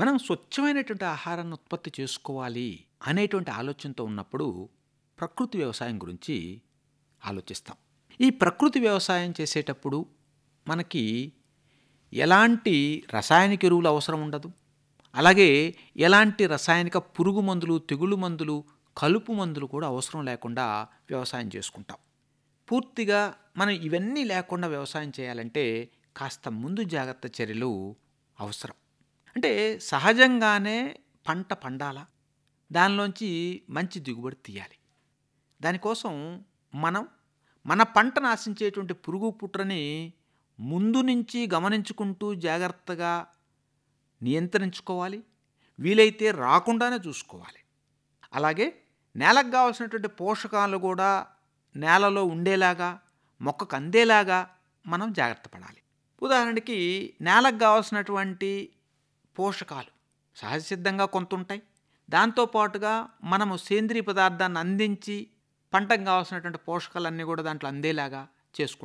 మనం స్వచ్ఛమైనటువంటి ఆహారాన్ని ఉత్పత్తి చేసుకోవాలి అనేటువంటి ఆలోచనతో ఉన్నప్పుడు ప్రకృతి వ్యవసాయం గురించి ఆలోచిస్తాం ఈ ప్రకృతి వ్యవసాయం చేసేటప్పుడు మనకి ఎలాంటి రసాయనిక ఎరువులు అవసరం ఉండదు అలాగే ఎలాంటి రసాయనిక పురుగు మందులు తెగులు మందులు కలుపు మందులు కూడా అవసరం లేకుండా వ్యవసాయం చేసుకుంటాం పూర్తిగా మనం ఇవన్నీ లేకుండా వ్యవసాయం చేయాలంటే కాస్త ముందు జాగ్రత్త చర్యలు అవసరం అంటే సహజంగానే పంట పండాలా దానిలోంచి మంచి దిగుబడి తీయాలి దానికోసం మనం మన పంటను ఆశించేటువంటి పురుగు పుట్రని ముందు నుంచి గమనించుకుంటూ జాగ్రత్తగా నియంత్రించుకోవాలి వీలైతే రాకుండానే చూసుకోవాలి అలాగే నేలకు కావాల్సినటువంటి పోషకాలు కూడా నేలలో ఉండేలాగా మొక్కకు అందేలాగా మనం జాగ్రత్త పడాలి ఉదాహరణకి నేలకు కావాల్సినటువంటి పోషకాలు సహజసిద్ధంగా కొంత ఉంటాయి దాంతోపాటుగా మనము సేంద్రియ పదార్థాన్ని అందించి పంటకు కావాల్సినటువంటి పోషకాలన్నీ కూడా దాంట్లో అందేలాగా చేసుకుంటాం